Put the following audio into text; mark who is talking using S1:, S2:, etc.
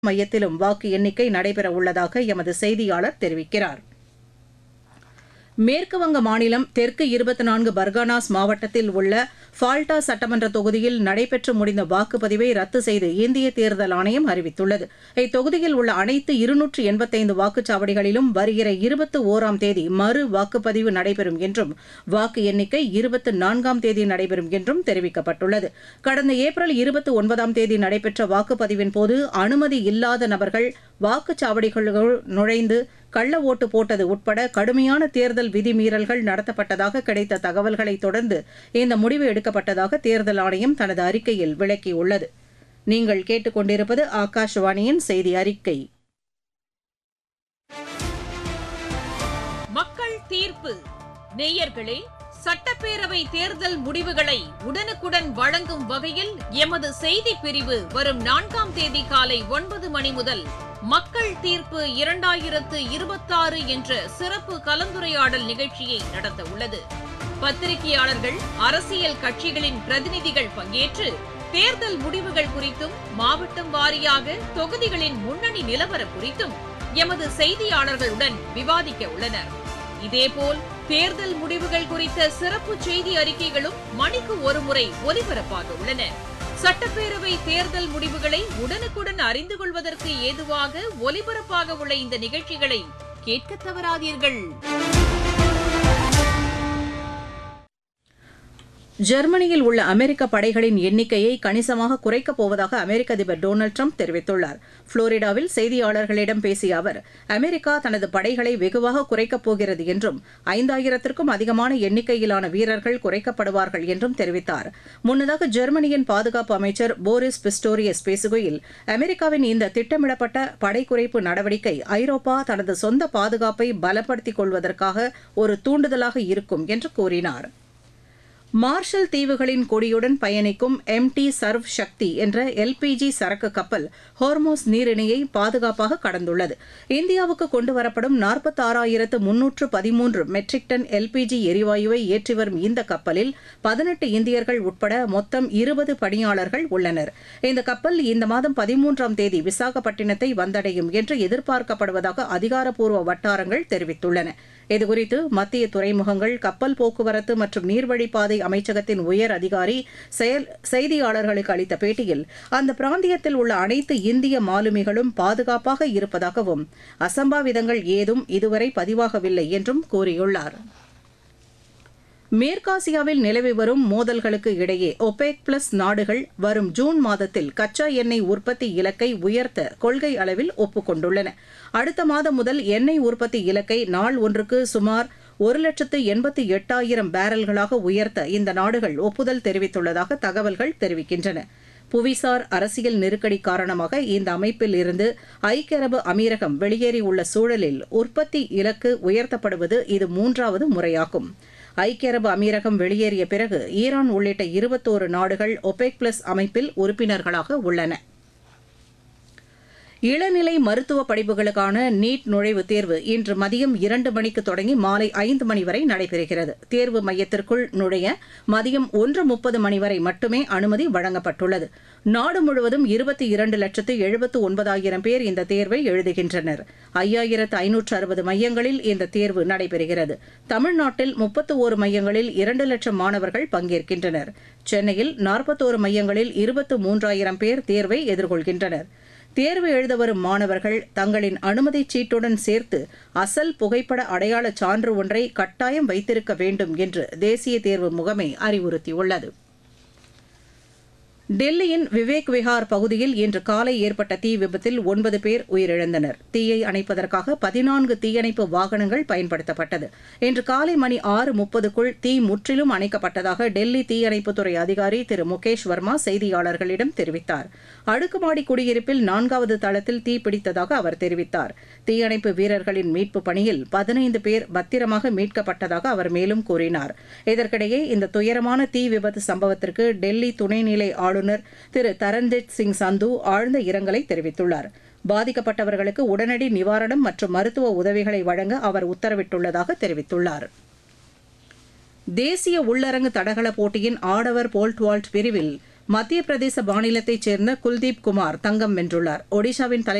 S1: மையத்திலும் வாக்கு எண்ணிக்கை நடைபெற உள்ளதாக எமது செய்தியாளர் தெரிவிக்கிறார் மேற்குவங்க மாநிலம் தெற்கு இருபத்தி நான்கு பர்கானாஸ் மாவட்டத்தில் உள்ள ஃபால்டா சட்டமன்ற தொகுதியில் நடைபெற்று முடிந்த வாக்குப்பதிவை ரத்து செய்து இந்திய தேர்தல் ஆணையம் அறிவித்துள்ளது இத்தொகுதியில் உள்ள அனைத்து இருநூற்று எண்பத்தைந்து வாக்குச்சாவடிகளிலும் வருகிற இருபத்தி ஓராம் தேதி மறு வாக்குப்பதிவு நடைபெறும் என்றும் வாக்கு எண்ணிக்கை இருபத்தி நான்காம் தேதி நடைபெறும் என்றும் தெரிவிக்கப்பட்டுள்ளது கடந்த ஏப்ரல் இருபத்தி ஒன்பதாம் தேதி நடைபெற்ற வாக்குப்பதிவின் போது அனுமதி இல்லாத நபர்கள் வாக்குச்சாவடிகளுக்குள் நுழைந்து கள்ள ஓட்டு போட்டது உட்பட கடுமையான தேர்தல் விதிமீறல்கள் நடத்தப்பட்டதாக கிடைத்த தகவல்களை தொடர்ந்து இந்த முடிவு எடுக்கப்பட்டதாக தேர்தல் ஆணையம் தனது அறிக்கையில் விளக்கியுள்ளது நீங்கள் கேட்டுக்கொண்டிருப்பது ஆகாஷவாணியின் செய்தி அறிக்கை
S2: மக்கள் தீர்ப்பு நேயர்களே சட்டப்பேரவை தேர்தல் முடிவுகளை உடனுக்குடன் வழங்கும் வகையில் எமது செய்தி பிரிவு வரும் நான்காம் தேதி காலை ஒன்பது மணி முதல் மக்கள் தீர்ப்பு இரண்டாயிரத்து இருபத்தாறு என்ற சிறப்பு கலந்துரையாடல் நிகழ்ச்சியை நடத்த உள்ளது பத்திரிகையாளர்கள் அரசியல் கட்சிகளின் பிரதிநிதிகள் பங்கேற்று தேர்தல் முடிவுகள் குறித்தும் மாவட்டம் வாரியாக தொகுதிகளின் முன்னணி நிலவரம் குறித்தும் எமது செய்தியாளர்களுடன் விவாதிக்க உள்ளனர் இதேபோல் தேர்தல் முடிவுகள் குறித்த சிறப்பு செய்தி அறிக்கைகளும் மணிக்கு ஒருமுறை ஒலிபரப்பாக உள்ளன சட்டப்பேரவை தேர்தல் முடிவுகளை உடனுக்குடன் அறிந்து கொள்வதற்கு ஏதுவாக ஒலிபரப்பாக உள்ள இந்த நிகழ்ச்சிகளை கேட்க தவறாதீர்கள்
S1: ஜெர்மனியில் உள்ள அமெரிக்க படைகளின் எண்ணிக்கையை கணிசமாக குறைக்கப் போவதாக அமெரிக்க அதிபர் டொனால்டு ட்ரம்ப் தெரிவித்துள்ளார் புளோரிடாவில் செய்தியாளர்களிடம் பேசிய அவர் அமெரிக்கா தனது படைகளை வெகுவாக குறைக்கப் போகிறது என்றும் ஐந்தாயிரத்திற்கும் அதிகமான எண்ணிக்கையிலான வீரர்கள் குறைக்கப்படுவார்கள் என்றும் தெரிவித்தார் முன்னதாக ஜெர்மனியின் பாதுகாப்பு அமைச்சர் போரிஸ் பிஸ்டோரியஸ் பேசுகையில் அமெரிக்காவின் இந்த திட்டமிடப்பட்ட படை குறைப்பு நடவடிக்கை ஐரோப்பா தனது சொந்த பாதுகாப்பை பலப்படுத்திக் கொள்வதற்காக ஒரு தூண்டுதலாக இருக்கும் என்று கூறினார் மார்ஷல் தீவுகளின் கொடியுடன் பயணிக்கும் எம் டி சர்வ் சக்தி என்ற எல்பிஜி சரக்கு கப்பல் ஹோர்மோஸ் நீரிணையை பாதுகாப்பாக கடந்துள்ளது இந்தியாவுக்கு கொண்டுவரப்படும் நாற்பத்தாறாயிரத்து முன்னூற்று பதிமூன்று மெட்ரிக் டன் எல்பிஜி எரிவாயுவை ஏற்றி வரும் இந்த கப்பலில் பதினெட்டு இந்தியர்கள் உட்பட மொத்தம் இருபது பணியாளர்கள் உள்ளனர் இந்த கப்பல் இந்த மாதம் பதிமூன்றாம் தேதி விசாகப்பட்டினத்தை வந்தடையும் என்று எதிர்பார்க்கப்படுவதாக அதிகாரப்பூர்வ வட்டாரங்கள் தெரிவித்துள்ளன இதுகுறித்து மத்திய துறைமுகங்கள் கப்பல் போக்குவரத்து மற்றும் நீர்வழிப்பாதை அமைச்சகத்தின் உயர் அதிகாரி செயல் செய்தியாளர்களுக்கு அளித்த பேட்டியில் அந்த பிராந்தியத்தில் உள்ள அனைத்து இந்திய மாலுமிகளும் பாதுகாப்பாக இருப்பதாகவும் அசம்பாவிதங்கள் ஏதும் இதுவரை பதிவாகவில்லை என்றும் கூறியுள்ளார் மேற்காசியாவில் நிலவி வரும் மோதல்களுக்கு இடையே ஒபேக் பிளஸ் நாடுகள் வரும் ஜூன் மாதத்தில் கச்சா எண்ணெய் உற்பத்தி இலக்கை உயர்த்த கொள்கை அளவில் ஒப்புக்கொண்டுள்ளன அடுத்த மாதம் முதல் எண்ணெய் உற்பத்தி இலக்கை நாள் ஒன்றுக்கு சுமார் ஒரு லட்சத்து எண்பத்தி எட்டாயிரம் பேரல்களாக உயர்த்த இந்த நாடுகள் ஒப்புதல் தெரிவித்துள்ளதாக தகவல்கள் தெரிவிக்கின்றன புவிசார் அரசியல் நெருக்கடி காரணமாக இந்த அமைப்பில் இருந்து ஐக்கிய அரபு அமீரகம் வெளியேறியுள்ள சூழலில் உற்பத்தி இலக்கு உயர்த்தப்படுவது இது மூன்றாவது முறையாகும் ஐக்கிய அரபு அமீரகம் வெளியேறிய பிறகு ஈரான் உள்ளிட்ட இருபத்தோரு நாடுகள் ஒபெக் பிளஸ் அமைப்பில் உறுப்பினர்களாக உள்ளன இளநிலை மருத்துவ படிப்புகளுக்கான நீட் நுழைவுத் தேர்வு இன்று மதியம் இரண்டு மணிக்கு தொடங்கி மாலை ஐந்து மணி வரை நடைபெறுகிறது தேர்வு மையத்திற்குள் நுழைய மதியம் ஒன்று முப்பது மணி வரை மட்டுமே அனுமதி வழங்கப்பட்டுள்ளது நாடு முழுவதும் இருபத்தி இரண்டு லட்சத்து எழுபத்து ஒன்பதாயிரம் பேர் இந்த தேர்வை எழுதுகின்றனர் ஐயாயிரத்து ஐநூற்று அறுபது மையங்களில் இந்த தேர்வு நடைபெறுகிறது தமிழ்நாட்டில் முப்பத்து ஓரு மையங்களில் இரண்டு லட்சம் மாணவர்கள் பங்கேற்கின்றனர் சென்னையில் நாற்பத்தோரு மையங்களில் இருபத்து மூன்றாயிரம் பேர் தேர்வை எதிர்கொள்கின்றனர் தேர்வு எழுத வரும் மாணவர்கள் தங்களின் அனுமதிச் சீட்டுடன் சேர்த்து அசல் புகைப்பட அடையாள சான்று ஒன்றை கட்டாயம் வைத்திருக்க வேண்டும் என்று தேசிய தேர்வு முகமை அறிவுறுத்தியுள்ளது டெல்லியின் விவேக் விஹார் பகுதியில் இன்று காலை ஏற்பட்ட தீ விபத்தில் ஒன்பது பேர் உயிரிழந்தனர் தீயை அணைப்பதற்காக பதினான்கு தீயணைப்பு வாகனங்கள் பயன்படுத்தப்பட்டது இன்று காலை மணி ஆறு முப்பதுக்குள் தீ முற்றிலும் அணைக்கப்பட்டதாக டெல்லி தீயணைப்புத்துறை அதிகாரி திரு முகேஷ் வர்மா செய்தியாளர்களிடம் தெரிவித்தார் அடுக்குமாடி குடியிருப்பில் நான்காவது தளத்தில் தீ பிடித்ததாக அவர் தெரிவித்தார் தீயணைப்பு வீரர்களின் மீட்பு பணியில் பதினைந்து பேர் பத்திரமாக மீட்கப்பட்டதாக அவர் மேலும் கூறினார் இதற்கிடையே இந்த துயரமான தீ விபத்து சம்பவத்திற்கு டெல்லி துணைநிலை ஆளுநர் ஆளுநர் திரு தரண்ஜித் சிங் சந்து ஆழ்ந்த இரங்கலை தெரிவித்துள்ளார் பாதிக்கப்பட்டவர்களுக்கு உடனடி நிவாரணம் மற்றும் மருத்துவ உதவிகளை வழங்க அவர் உத்தரவிட்டுள்ளதாக தெரிவித்துள்ளார் தேசிய உள்ளரங்கு தடகள போட்டியின் ஆடவர் போல்ட் வால்ட் பிரிவில் மத்திய பிரதேச மாநிலத்தைச் சேர்ந்த குல்தீப் குமார் தங்கம் வென்றுள்ளார் ஒடிஷாவின் தலை